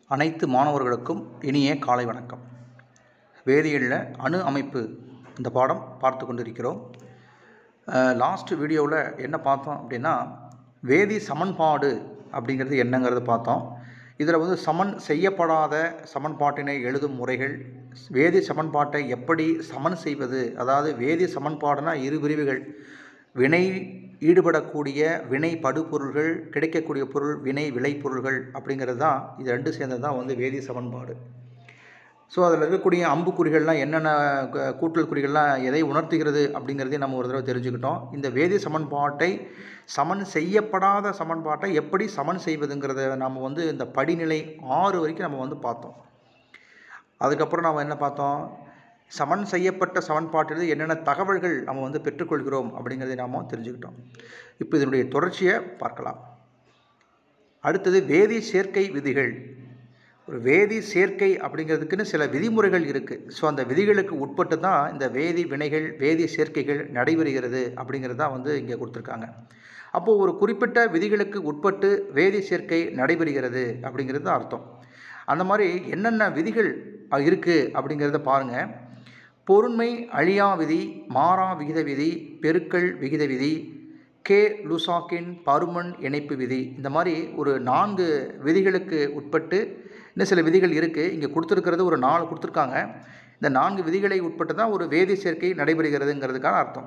அனைத்து மாணவர்களுக்கும் இனிய காலை வணக்கம் வேதியியலில் அணு அமைப்பு இந்த பாடம் பார்த்து கொண்டிருக்கிறோம் லாஸ்ட் வீடியோவில் என்ன பார்த்தோம் அப்படின்னா வேதி சமன்பாடு அப்படிங்கிறது என்னங்கிறது பார்த்தோம் இதில் வந்து சமன் செய்யப்படாத சமன்பாட்டினை எழுதும் முறைகள் வேதி சமன்பாட்டை எப்படி சமன் செய்வது அதாவது வேதி சமன்பாடுனா இரு பிரிவுகள் வினை ஈடுபடக்கூடிய வினை படுபொருள்கள் கிடைக்கக்கூடிய பொருள் வினை விளைபொருள்கள் அப்படிங்கிறது தான் இது ரெண்டு சேர்ந்தது தான் வந்து வேதி சமன்பாடு ஸோ அதில் இருக்கக்கூடிய அம்புக்குறிகள்லாம் என்னென்ன க- கூட்டல் குறிகள்லாம் எதை உணர்த்துகிறது அப்படிங்கிறதையும் நம்ம ஒரு தடவை தெரிஞ்சுக்கிட்டோம் இந்த வேதி சமன்பாட்டை சமன் செய்யப்படாத சமன்பாட்டை எப்படி சமன் செய்வதுங்கிறத நம்ம வந்து இந்த படிநிலை ஆறு வரைக்கும் நம்ம வந்து பார்த்தோம் அதுக்கப்புறம் நம்ம என்ன பார்த்தோம் சமன் செய்யப்பட்ட சமன்பாட்டில் என்னென்ன தகவல்கள் நம்ம வந்து பெற்றுக்கொள்கிறோம் அப்படிங்கிறதை நாம் தெரிஞ்சுக்கிட்டோம் இப்போ இதனுடைய தொடர்ச்சியை பார்க்கலாம் அடுத்தது வேதி சேர்க்கை விதிகள் ஒரு வேதி சேர்க்கை அப்படிங்கிறதுக்குன்னு சில விதிமுறைகள் இருக்குது ஸோ அந்த விதிகளுக்கு உட்பட்டு தான் இந்த வேதி வினைகள் வேதி சேர்க்கைகள் நடைபெறுகிறது அப்படிங்கிறது தான் வந்து இங்கே கொடுத்துருக்காங்க அப்போது ஒரு குறிப்பிட்ட விதிகளுக்கு உட்பட்டு வேதி சேர்க்கை நடைபெறுகிறது அப்படிங்கிறது தான் அர்த்தம் அந்த மாதிரி என்னென்ன விதிகள் இருக்குது அப்படிங்கிறத பாருங்கள் பொருண்மை அழியா விதி மாறா விகித விதி பெருக்கல் விகித விதி கே லுசாக்கின் பருமன் இணைப்பு விதி இந்த மாதிரி ஒரு நான்கு விதிகளுக்கு உட்பட்டு இன்னும் சில விதிகள் இருக்குது இங்கே கொடுத்துருக்கிறது ஒரு நாலு கொடுத்துருக்காங்க இந்த நான்கு விதிகளை உட்பட்டு தான் ஒரு வேதி சேர்க்கை நடைபெறுகிறதுங்கிறதுக்கான அர்த்தம்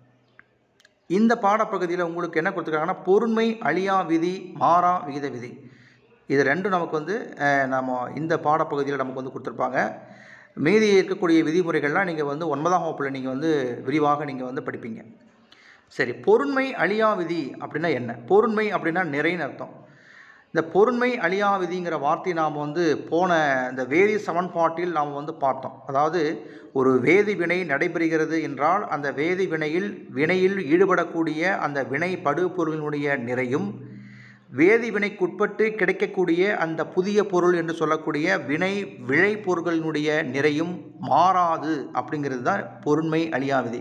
இந்த பாடப்பகுதியில் உங்களுக்கு என்ன கொடுத்துருக்காங்கன்னா பொருண்மை அழியா விதி மாறா விகித விதி இது ரெண்டும் நமக்கு வந்து அஹ், நம்ம இந்த பாடப்பகுதியில் நமக்கு வந்து கொடுத்துருப்பாங்க மீதி இருக்கக்கூடிய விதிமுறைகள்லாம் நீங்கள் வந்து ஒன்பதாம் வகுப்பில் நீங்கள் வந்து விரிவாக நீங்கள் வந்து படிப்பீங்க சரி பொருண்மை அழியா விதி அப்படின்னா என்ன பொருண்மை அப்படின்னா நிறைன்னு அர்த்தம் இந்த பொருண்மை அழியா விதிங்கிற வார்த்தையை நாம் வந்து போன இந்த வேதி சமன்பாட்டில் நாம் வந்து பார்த்தோம் அதாவது ஒரு வேதி வினை நடைபெறுகிறது என்றால் அந்த வேதி வினையில் வினையில் ஈடுபடக்கூடிய அந்த வினை படுபொருளினுடைய நிறையும் வேதி வினைக்குட்பட்டு கிடைக்கக்கூடிய அந்த புதிய பொருள் என்று சொல்லக்கூடிய வினை விளைபொருள்களினுடைய நிறையும் மாறாது அப்படிங்கிறது தான் பொருண்மை அழியா விதி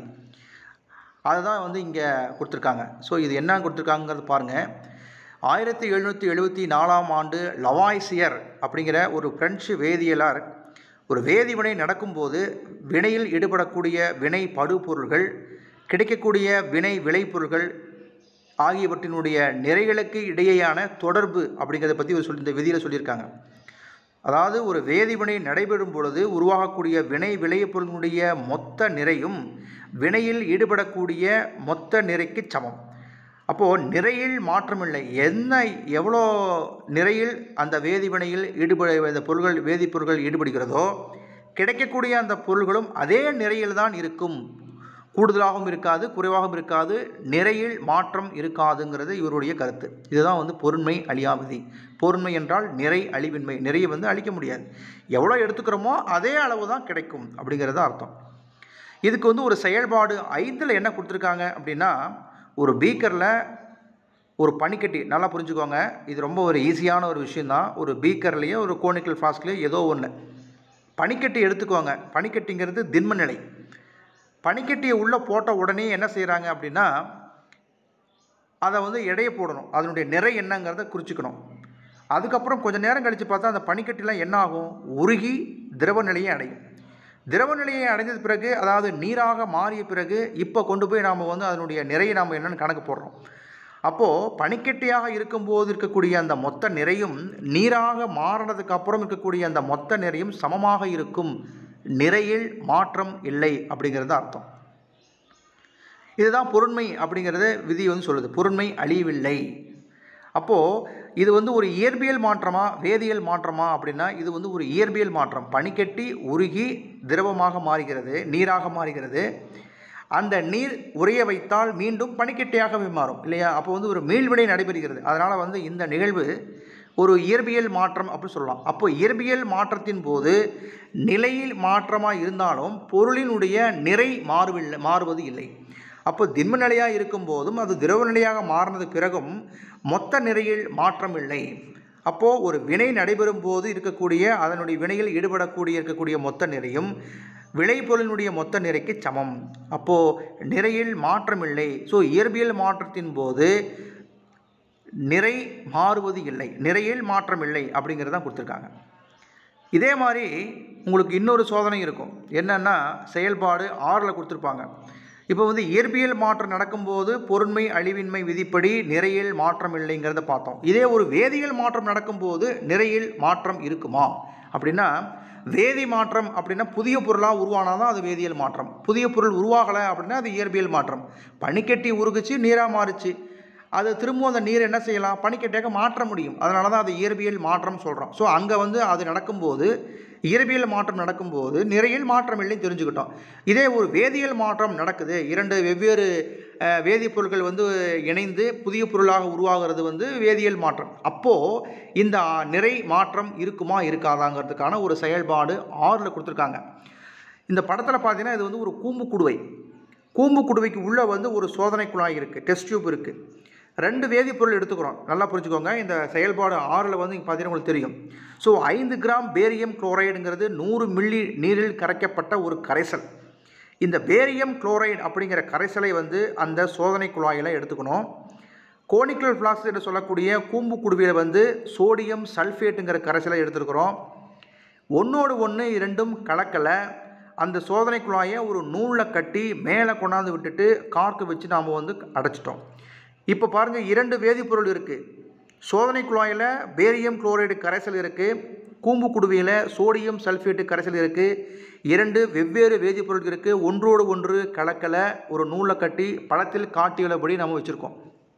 அதுதான் வந்து இங்கே கொடுத்துருக்காங்க ஸோ இது என்ன கொடுத்துருக்காங்கிறது பாருங்கள் ஆயிரத்தி எழுநூற்றி எழுபத்தி நாலாம் ஆண்டு லவாய்சியர் அப்படிங்கிற ஒரு பிரெஞ்சு வேதியியலார் ஒரு வேதிவினை நடக்கும்போது வினையில் ஈடுபடக்கூடிய வினை படுபொருள்கள் கிடைக்கக்கூடிய வினை விளைபொருள்கள் ஆகியவற்றினுடைய நிறைகளுக்கு இடையேயான தொடர்பு அப்படிங்கிறத பற்றி ஒரு சொல்லி இந்த விதியில் சொல்லியிருக்காங்க அதாவது ஒரு வேதிவினை நடைபெறும் பொழுது உருவாகக்கூடிய வினை விளைபொருளினுடைய மொத்த நிறையும் வினையில் ஈடுபடக்கூடிய மொத்த நிறைக்கு சமம் அப்போது நிறையில் மாற்றமில்லை என்ன எவ்வளோ நிறையில் அந்த வேதிவினையில் ஈடுபட இந்த பொருள்கள் வேதிப்பொருள்கள் ஈடுபடுகிறதோ கிடைக்கக்கூடிய அந்த பொருள்களும் அதே நிறையில் தான் இருக்கும் கூடுதலாகவும் இருக்காது குறைவாகவும் இருக்காது நிறையில் மாற்றம் இருக்காதுங்கிறது இவருடைய கருத்து இதுதான் வந்து பொருண்மை அழியாவிதி பொருண்மை என்றால் நிறை அழிவின்மை நிறைய வந்து அழிக்க முடியாது எவ்வளோ எடுத்துக்கிறோமோ அதே அளவு தான் கிடைக்கும் அப்படிங்கிறது தான் அர்த்தம் இதுக்கு வந்து ஒரு செயல்பாடு ஐந்தில் என்ன கொடுத்துருக்காங்க அப்படின்னா ஒரு பீக்கரில் ஒரு பனிக்கட்டி நல்லா புரிஞ்சுக்கோங்க இது ரொம்ப ஒரு ஈஸியான ஒரு விஷயந்தான் ஒரு பீக்கர்லேயோ ஒரு கோனிக்கல் ஃப்ளாஸ்க்லேயோ ஏதோ ஒன்று பனிக்கட்டி எடுத்துக்கோங்க பனிக்கட்டிங்கிறது திண்ம நிலை பனிக்கட்டியை உள்ளே போட்ட உடனே என்ன செய்கிறாங்க அப்படின்னா அதை வந்து எடையை போடணும் அதனுடைய நிறை என்னங்கிறத குறிச்சிக்கணும் அதுக்கப்புறம் கொஞ்சம் நேரம் கழித்து பார்த்தா அந்த பனிக்கட்டிலாம் என்ன ஆகும் உருகி திரவ நிலையை அடையும் திரவ நிலையை அடைஞ்சது பிறகு அதாவது நீராக மாறிய பிறகு இப்போ கொண்டு போய் நாம் வந்து அதனுடைய நிறையை நாம் என்னென்னு கணக்கு போடுறோம் அப்போது பனிக்கட்டியாக இருக்கும்போது இருக்கக்கூடிய அந்த மொத்த நிறையும் நீராக மாறினதுக்கு அப்புறம் இருக்கக்கூடிய அந்த மொத்த நிறையும் சமமாக இருக்கும் நிறையில் மாற்றம் இல்லை அப்படிங்கிறது அர்த்தம் இதுதான் பொருண்மை அப்படிங்கிறத விதி வந்து சொல்லுது பொருண்மை அழியவில்லை அப்போது இது வந்து ஒரு இயற்பியல் மாற்றமா வேதியியல் மாற்றமா அப்படின்னா இது வந்து ஒரு இயற்பியல் மாற்றம் பனிக்கட்டி உருகி திரவமாக மாறுகிறது நீராக மாறுகிறது அந்த நீர் உறைய வைத்தால் மீண்டும் பனிக்கட்டியாகவே மாறும் இல்லையா அப்போ வந்து ஒரு மீள்வினை நடைபெறுகிறது அதனால் வந்து இந்த நிகழ்வு ஒரு இயற்பியல் மாற்றம் அப்படின்னு சொல்லலாம் அப்போ இயற்பியல் மாற்றத்தின் போது நிலையில் மாற்றமாக இருந்தாலும் பொருளினுடைய நிறை மாறுவில்லை மாறுவது இல்லை அப்போ திண்ம நிலையாக இருக்கும்போதும் அது திரவ நிலையாக மாறினது பிறகும் மொத்த நிறையில் மாற்றம் இல்லை அப்போது ஒரு வினை நடைபெறும் போது இருக்கக்கூடிய அதனுடைய வினையில் ஈடுபடக்கூடிய இருக்கக்கூடிய மொத்த நிறையும் விளைபொருளினுடைய மொத்த நிறைக்கு சமம் அப்போது நிறையில் மாற்றம் இல்லை ஸோ இயற்பியல் மாற்றத்தின் போது நிறை மாறுவது இல்லை நிறையில் மாற்றம் இல்லை அப்படிங்கிறது தான் கொடுத்துருக்காங்க இதே மாதிரி உங்களுக்கு இன்னொரு சோதனை இருக்கும் என்னென்னா செயல்பாடு ஆறில் கொடுத்துருப்பாங்க இப்போ வந்து இயற்பியல் மாற்றம் நடக்கும்போது பொருண்மை அழிவின்மை விதிப்படி நிறையில் மாற்றம் இல்லைங்கிறத பார்த்தோம் இதே ஒரு வேதியியல் மாற்றம் நடக்கும்போது நிறையில் மாற்றம் இருக்குமா அப்படின்னா வேதி மாற்றம் அப்படின்னா புதிய பொருளாக உருவானால் தான் அது வேதியியல் மாற்றம் புதிய பொருள் உருவாகலை அப்படின்னா அது இயற்பியல் மாற்றம் பனிக்கட்டி உருகுச்சு நீராக மாறுச்சு அது திரும்பவும் அந்த நீர் என்ன செய்யலாம் பனிக்கட்டியாக மாற்ற முடியும் அதனால தான் அது இயற்பியல் மாற்றம் சொல்கிறோம் ஸோ அங்கே வந்து அது நடக்கும்போது இயற்பியல் மாற்றம் நடக்கும்போது நிறையில் மாற்றம் இல்லைன்னு தெரிஞ்சுக்கிட்டோம் இதே ஒரு வேதியியல் மாற்றம் நடக்குது இரண்டு வெவ்வேறு அஹ், வேதிப்பொருட்கள் வந்து இணைந்து புதிய பொருளாக உருவாகிறது வந்து வேதியியல் மாற்றம் அப்போது இந்த நிறை மாற்றம் இருக்குமா இருக்காதாங்கிறதுக்கான ஒரு செயல்பாடு ஆறில் கொடுத்துருக்காங்க இந்த படத்தில் பார்த்தீங்கன்னா இது வந்து ஒரு கூம்பு குடுவை கூம்பு குடுவைக்கு உள்ளே வந்து ஒரு சோதனை குழாய் இருக்குது டெஸ்ட் டியூப் இருக்குது ரெண்டு வேதிப்பொருள் எடுத்துக்கிறோம் நல்லா புரிஞ்சுக்கோங்க இந்த செயல்பாடு ஆறில் வந்து இங்கே பார்த்தீங்கன்னா உங்களுக்கு தெரியும் ஸோ ஐந்து கிராம் பேரியம் குளோரைடுங்கிறது நூறு மில்லி நீரில் கரைக்கப்பட்ட ஒரு கரைசல் இந்த பேரியம் குளோரைடு அப்படிங்கிற கரைசலை வந்து அந்த சோதனை குழாயில் எடுத்துக்கணும் கோனிக்கல் ஃப்ளாக்ஸ் என்று சொல்லக்கூடிய கூம்பு குடுவையில் வந்து சோடியம் சல்ஃபேட்டுங்கிற கரைசலை எடுத்துருக்குறோம் ஒன்றோடு ஒன்று இரண்டும் கலக்கலை அந்த சோதனை குழாயை ஒரு நூலில் கட்டி மேலே கொண்டாந்து விட்டுட்டு கார்க்கு வச்சு நாம் வந்து அடைச்சிட்டோம் இப்போ பாருங்கள் இரண்டு வேதிப்பொருள் இருக்குது சோதனை குழாயில் பேரியம் குளோரைடு கரைசல் இருக்குது கூம்பு குடுவையில் சோடியம் சல்ஃபேட்டு கரைசல் இருக்குது இரண்டு வெவ்வேறு வேதிப்பொருள் இருக்குது ஒன்றோடு ஒன்று கலக்கலை ஒரு நூலில் கட்டி படத்தில் காட்டியுள்ளபடி நம்ம வச்சுருக்கோம்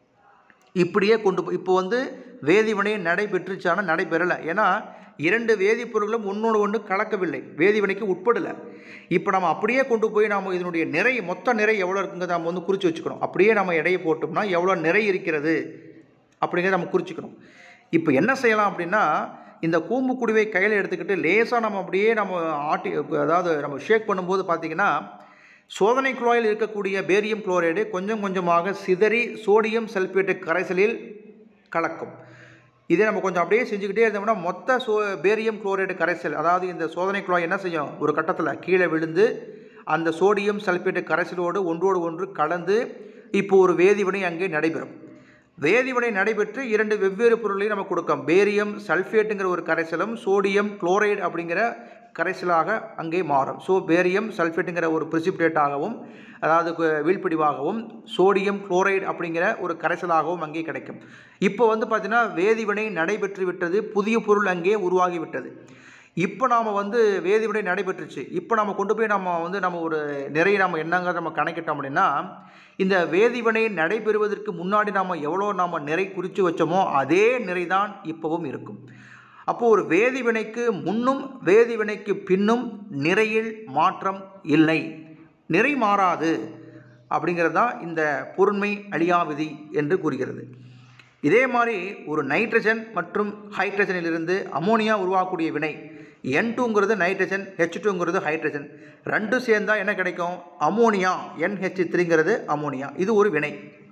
இப்படியே கொண்டு போய் இப்போ வந்து வேதிவினை நடைபெற்றுச்சானா நடைபெறலை ஏன்னா இரண்டு வேதிப்பொருட்களும் ஒன்றோடு ஒன்று கலக்கவில்லை வேதிவினைக்கு உட்படலை இப்போ நம்ம அப்படியே கொண்டு போய் நாம் இதனுடைய நிறை மொத்த நிறை எவ்வளோ இருக்குங்கிறத நம்ம வந்து குறித்து வச்சுக்கணும் அப்படியே நம்ம எடையை போட்டோம்னா எவ்வளோ நிறை இருக்கிறது அப்படிங்கிறத நம்ம குறிச்சிக்கணும் இப்போ என்ன செய்யலாம் அப்படின்னா இந்த கூம்பு குடுவை கையில் எடுத்துக்கிட்டு லேசாக நம்ம அப்படியே நம்ம ஆட்டி அதாவது நம்ம ஷேக் பண்ணும்போது பார்த்திங்கன்னா சோதனை குழாயில் இருக்கக்கூடிய பேரியம் குளோரைடு கொஞ்சம் கொஞ்சமாக சிதறி சோடியம் சல்பேட்டு கரைசலில் கலக்கும் இதே நம்ம கொஞ்சம் அப்படியே செஞ்சுக்கிட்டே இருந்தோம்னா மொத்த சோ பேரியம் குளோரைடு கரைசல் அதாவது இந்த சோதனை குழாய் என்ன செய்யும் ஒரு கட்டத்தில் கீழே விழுந்து அந்த சோடியம் சல்பேட்டு கரைசலோடு ஒன்றோடு ஒன்று கலந்து இப்போ ஒரு வேதிவினை அங்கே நடைபெறும் வேதிவினை நடைபெற்று இரண்டு வெவ்வேறு பொருளையும் நம்ம கொடுக்கும் பேரியம் சல்ஃபேட்டுங்கிற ஒரு கரைசலும் சோடியம் குளோரைடு அப்படிங்கிற கரைசலாக அங்கே மாறும் ஸோ பேரியம் சல்ஃபேட்டுங்கிற ஒரு பிரிசிபிடேட்டாகவும் அதாவது கு- வீழ்பிடிவாகவும் சோடியம் குளோரைடு அப்படிங்கிற ஒரு கரைசலாகவும் அங்கே கிடைக்கும் இப்போ வந்து பார்த்திங்கன்னா வேதிவினை நடைபெற்று விட்டது புதிய பொருள் அங்கே உருவாகி விட்டது இப்போ நாம் வந்து வேதிவினை நடைபெற்றுச்சு இப்போ நம்ம கொண்டு போய் நம்ம வந்து நம்ம ஒரு நிறைய நம்ம என்னங்கிறத நம்ம கணக்கிட்டோம் அப்படின்னா இந்த வேதிவினை நடைபெறுவதற்கு முன்னாடி நாம் எவ்வளோ நாம் நிறை குறித்து வச்சோமோ அதே நிறை தான் இப்போவும் இருக்கும் அப்போது ஒரு வேதிவினைக்கு முன்னும் வேதிவினைக்கு பின்னும் நிறையில் மாற்றம் இல்லை நிறை மாறாது அப்படிங்கிறது தான் இந்த பொருண்மை அழியா விதி என்று கூறுகிறது இதே மாதிரி ஒரு நைட்ரஜன் மற்றும் ஹைட்ரஜனிலிருந்து அமோனியா உருவாக்கக்கூடிய வினை என் டூங்கிறது நைட்ரஜன் ஹெச் டூங்கிறது ஹைட்ரஜன் ரெண்டும் சேர்ந்தால் என்ன கிடைக்கும் அமோனியா என்ஹெச் த்ரீங்கிறது அமோனியா இது ஒரு வினை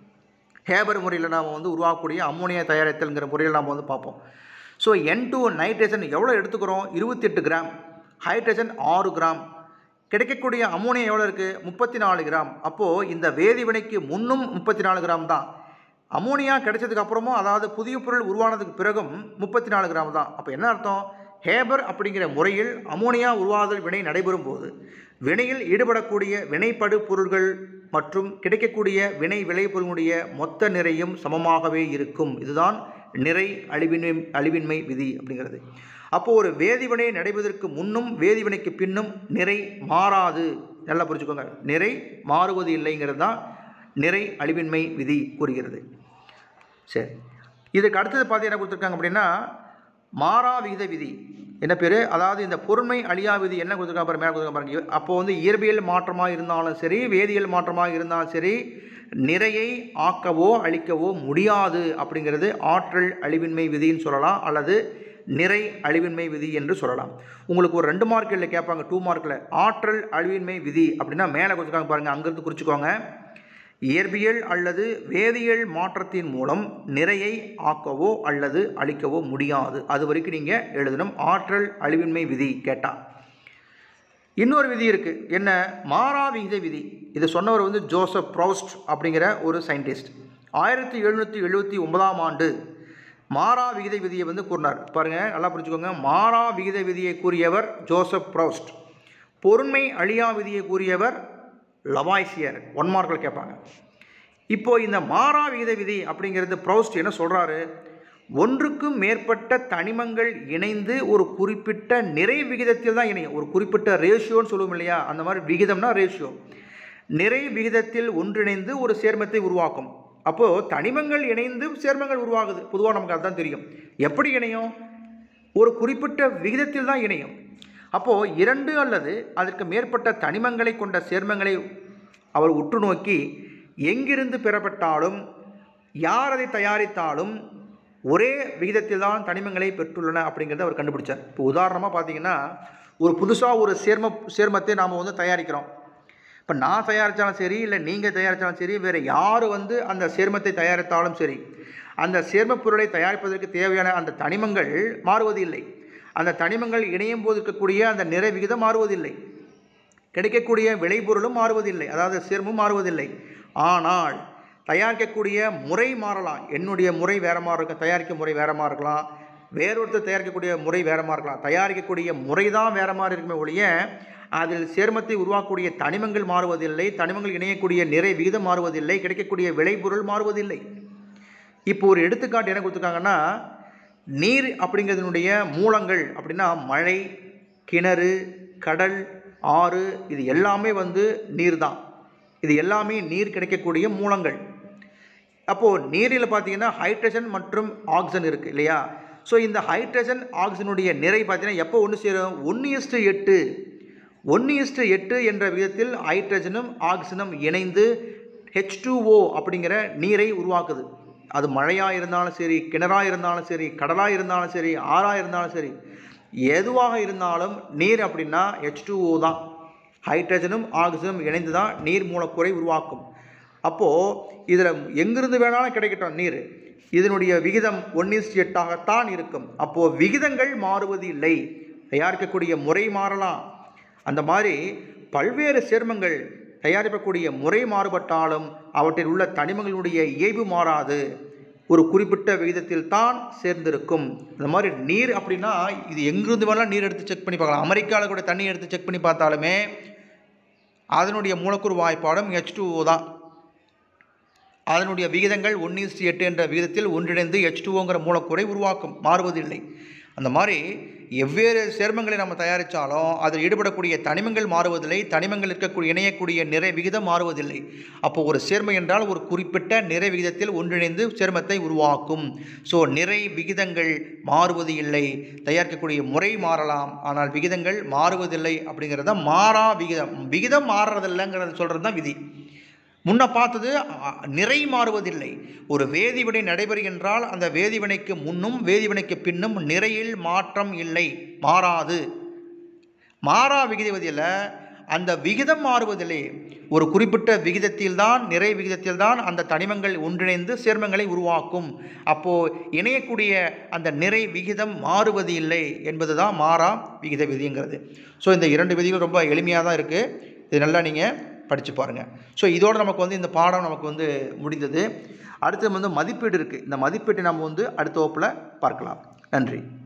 ஹேபர் முறையில் நாம் வந்து உருவாக்கக்கூடிய அம்மோனியா தயாரித்தல்ங்கிற முறையில் நாம் வந்து பார்ப்போம் ஸோ என் டூ நைட்ரஜன் எவ்வளோ எடுத்துக்கிறோம் இருபத்தெட்டு கிராம் ஹைட்ரஜன் ஆறு கிராம் கிடைக்கக்கூடிய அம்மோனியா எவ்வளோ இருக்குது முப்பத்தி நாலு கிராம் அப்போது இந்த வேதிவினைக்கு முன்னும் முப்பத்தி நாலு கிராம் தான் அம்மோனியா கிடைச்சதுக்கு அப்புறமும் அதாவது புதிய பொருள் உருவானதுக்கு பிறகும் முப்பத்தி நாலு கிராம் தான் அப்போ என்ன அர்த்தம் ஹேபர் அப்படிங்கிற முறையில் அமோனியா உருவாதல் வினை நடைபெறும் போது வினையில் ஈடுபடக்கூடிய வினைப்படு பொருள்கள் மற்றும் கிடைக்கக்கூடிய வினை விளைபொருளுடைய மொத்த நிறையும் சமமாகவே இருக்கும் இதுதான் நிறை அழிவின்மை அழிவின்மை விதி அப்படிங்கிறது அப்போது ஒரு வேதிவினை நடைபெறுவதற்கு முன்னும் வேதிவினைக்கு பின்னும் நிறை மாறாது நல்லா புரிஞ்சுக்கோங்க நிறை மாறுவது இல்லைங்கிறது தான் நிறை அழிவின்மை விதி கூறுகிறது சரி இதுக்கு அடுத்தது பார்த்து என்ன கொடுத்துருக்காங்க அப்படின்னா மாறா விகித விதி என்ன பேர் அதாவது இந்த பொருண்மை அழியா விதி என்ன கொடுத்துருக்காங்க பாருங்க மேலே கொடுத்துருக்காங்க பாருங்க அப்போ வந்து இயற்பியல் மாற்றமாக இருந்தாலும் சரி வேதியியல் மாற்றமாக இருந்தாலும் சரி நிறையை ஆக்கவோ அழிக்கவோ முடியாது அப்படிங்கிறது ஆற்றல் அழிவின்மை விதின்னு சொல்லலாம் அல்லது நிறை அழிவின்மை விதி என்று சொல்லலாம் உங்களுக்கு ஒரு ரெண்டு மார்க்கில் கேட்பாங்க டூ மார்க்கில் ஆற்றல் அழிவின்மை விதி அப்படின்னா மேலே கொடுத்துருக்காங்க பாருங்கள் அங்கேருந்து குறிச்சிக்கோங்க இயற்பியல் அல்லது வேதியியல் மாற்றத்தின் மூலம் நிறையை ஆக்கவோ அல்லது அழிக்கவோ முடியாது அது வரைக்கும் நீங்கள் எழுதணும் ஆற்றல் அழிவின்மை விதி கேட்டால் இன்னொரு விதி இருக்குது என்ன மாறா விகித விதி இது சொன்னவர் வந்து ஜோசப் ப்ரௌஸ்ட் அப்படிங்கிற ஒரு சயின்டிஸ்ட் ஆயிரத்தி எழுநூற்றி எழுபத்தி ஒன்பதாம் ஆண்டு மாறா விகித விதியை வந்து கூறினார் பாருங்கள் நல்லா புரிஞ்சுக்கோங்க மாறா விகித விதியை கூறியவர் ஜோசப் ப்ரௌஸ்ட் பொருண்மை அழியா விதியை கூறியவர் லவாய்சியர் ஒன் மார்க்கில் கேட்பாங்க இப்போ இந்த மாறா விகித விதி அப்படிங்கிறது ப்ரௌஸ்ட் என்ன சொல்கிறாரு ஒன்றுக்கும் மேற்பட்ட தனிமங்கள் இணைந்து ஒரு குறிப்பிட்ட நிறை விகிதத்தில் தான் இணையும் ஒரு குறிப்பிட்ட ரேஷியோன்னு சொல்லுவோம் இல்லையா அந்த மாதிரி விகிதம்னா ரேஷியோ நிறை விகிதத்தில் ஒன்றிணைந்து ஒரு சேர்மத்தை உருவாக்கும் அப்போது தனிமங்கள் இணைந்து சேர்மங்கள் உருவாகுது பொதுவாக நமக்கு அதுதான் தெரியும் எப்படி இணையும் ஒரு குறிப்பிட்ட விகிதத்தில் தான் இணையும் அப்போது இரண்டு அல்லது அதற்கு மேற்பட்ட தனிமங்களை கொண்ட சேர்மங்களை அவர் உற்று நோக்கி எங்கிருந்து பெறப்பட்டாலும் யார் அதை தயாரித்தாலும் ஒரே விகிதத்தில் தான் தனிமங்களை பெற்றுள்ளன அப்படிங்கிறத அவர் கண்டுபிடிச்சார் இப்போ உதாரணமாக பார்த்தீங்கன்னா ஒரு புதுசாக ஒரு சேர்ம சேர்மத்தை நாம் வந்து தயாரிக்கிறோம் இப்போ நான் தயாரித்தாலும் சரி இல்லை நீங்கள் தயாரித்தாலும் சரி வேறு யார் வந்து அந்த சேர்மத்தை தயாரித்தாலும் சரி அந்த சேர்மப் பொருளை தயாரிப்பதற்கு தேவையான அந்த தனிமங்கள் மாறுவதில்லை அந்த தனிமங்கள் இணையும் போது இருக்கக்கூடிய அந்த நிறை விகிதம் மாறுவதில்லை கிடைக்கக்கூடிய விளைபொருளும் மாறுவதில்லை அதாவது சேர்மும் மாறுவதில்லை ஆனால் தயாரிக்கக்கூடிய முறை மாறலாம் என்னுடைய முறை வேற மாதிரி இருக்கும் தயாரிக்கும் முறை வேற மாதிரி இருக்கலாம் வேறொருத்தர் தயாரிக்கக்கூடிய முறை வேற மாதிரி இருக்கலாம் தயாரிக்கக்கூடிய முறை தான் வேற மாதிரி இருக்குமே ஒழிய அதில் சேர்மத்தை உருவாக்கக்கூடிய தனிமங்கள் மாறுவதில்லை தனிமங்கள் இணையக்கூடிய நிறை விகிதம் மாறுவதில்லை கிடைக்கக்கூடிய விளைபொருள் மாறுவதில்லை இப்போ ஒரு எடுத்துக்காட்டு என்ன கொடுத்துருக்காங்கன்னா நீர் அப்படிங்கிறதுனுடைய மூலங்கள் அப்படின்னா மழை கிணறு கடல் ஆறு இது எல்லாமே வந்து நீர் தான் இது எல்லாமே நீர் கிடைக்கக்கூடிய மூலங்கள் அப்போது நீரில் பார்த்தீங்கன்னா ஹைட்ரஜன் மற்றும் ஆக்சிஜன் இருக்குது இல்லையா ஸோ இந்த ஹைட்ரஜன் ஆக்சிஜனுடைய நிறை பார்த்தீங்கன்னா எப்போ ஒன்று சேரும் ஒன்று இஸ்டு எட்டு ஒன்று இஸ்டு எட்டு என்ற விதத்தில் ஹைட்ரஜனும் ஆக்சிஜனும் இணைந்து ஹெச் ஓ அப்படிங்கிற நீரை உருவாக்குது அது மழையாக இருந்தாலும் சரி கிணறாக இருந்தாலும் சரி கடலாக இருந்தாலும் சரி ஆறாக இருந்தாலும் சரி எதுவாக இருந்தாலும் நீர் அப்படின்னா ஹெச் ஓ தான் ஹைட்ரஜனும் ஆக்சிஜனும் இணைந்து தான் நீர் மூலக்கூறை உருவாக்கும் அப்போது இதில் எங்கிருந்து வேணாலும் கிடைக்கட்டும் நீர் இதனுடைய விகிதம் ஒன்று எட்டாகத்தான் இருக்கும் அப்போது விகிதங்கள் மாறுவது இல்லை தயாரிக்கக்கூடிய முறை மாறலாம் அந்த மாதிரி பல்வேறு சேர்மங்கள் தயாரிக்கக்கூடிய முறை மாறுபட்டாலும் அவற்றில் உள்ள தனிமங்களுடைய இயல்பு மாறாது ஒரு குறிப்பிட்ட விகிதத்தில் தான் சேர்ந்திருக்கும் இந்த மாதிரி நீர் அப்படின்னா இது எங்கிருந்து வேணாலும் நீர் எடுத்து செக் பண்ணி பார்க்கலாம் அமெரிக்காவில் கூட தண்ணி எடுத்து செக் பண்ணி பார்த்தாலுமே அதனுடைய மூலக்கூறு வாய்ப்பாடும் ஹெச் தான் அதனுடைய விகிதங்கள் ஒன்று எட்டு என்ற விகிதத்தில் ஒன்றிணைந்து ஹெச் டூங்கிற மூலக்கூறை உருவாக்கும் மாறுவதில்லை அந்த மாதிரி எவ்வேறு சேர்மங்களை நம்ம தயாரித்தாலும் அதில் ஈடுபடக்கூடிய தனிமங்கள் மாறுவதில்லை தனிமங்கள் இருக்கக்கூடிய இணையக்கூடிய நிறை விகிதம் மாறுவதில்லை அப்போ ஒரு சேர்மம் என்றால் ஒரு குறிப்பிட்ட நிறை விகிதத்தில் ஒன்றிணைந்து சேர்மத்தை உருவாக்கும் ஸோ நிறை விகிதங்கள் மாறுவது இல்லை தயாரிக்கக்கூடிய முறை மாறலாம் ஆனால் விகிதங்கள் மாறுவதில்லை அப்படிங்கிறத மாறா விகிதம் விகிதம் மாறுறதில்லைங்கிறத சொல்கிறது தான் விதி முன்ன பார்த்தது அ, நிறை மாறுவதில்லை ஒரு வேதிவினை நடைபெறுகின்றால் அந்த வேதிவினைக்கு முன்னும் வேதிவினைக்கு பின்னும் நிறையில் மாற்றம் இல்லை மாறாது மாறா விகிதவதியில் அந்த விகிதம் மாறுவதில்லை ஒரு குறிப்பிட்ட விகிதத்தில்தான் நிறை விகிதத்தில்தான் அந்த தனிமங்கள் ஒன்றிணைந்து சேர்மங்களை உருவாக்கும் அப்போது இணையக்கூடிய அந்த நிறை விகிதம் மாறுவது இல்லை என்பது தான் மாறா விகித விதிங்கிறது ஸோ இந்த இரண்டு விதிகள் ரொம்ப எளிமையாக தான் இருக்குது இது நல்லா நீங்கள் படித்து பாருங்கள் ஸோ இதோடு நமக்கு வந்து இந்த பாடம் நமக்கு வந்து முடிந்தது அடுத்து வந்து மதிப்பீடு இருக்குது இந்த மதிப்பீட்டை நம்ம வந்து அடுத்த வகுப்பில் பார்க்கலாம் நன்றி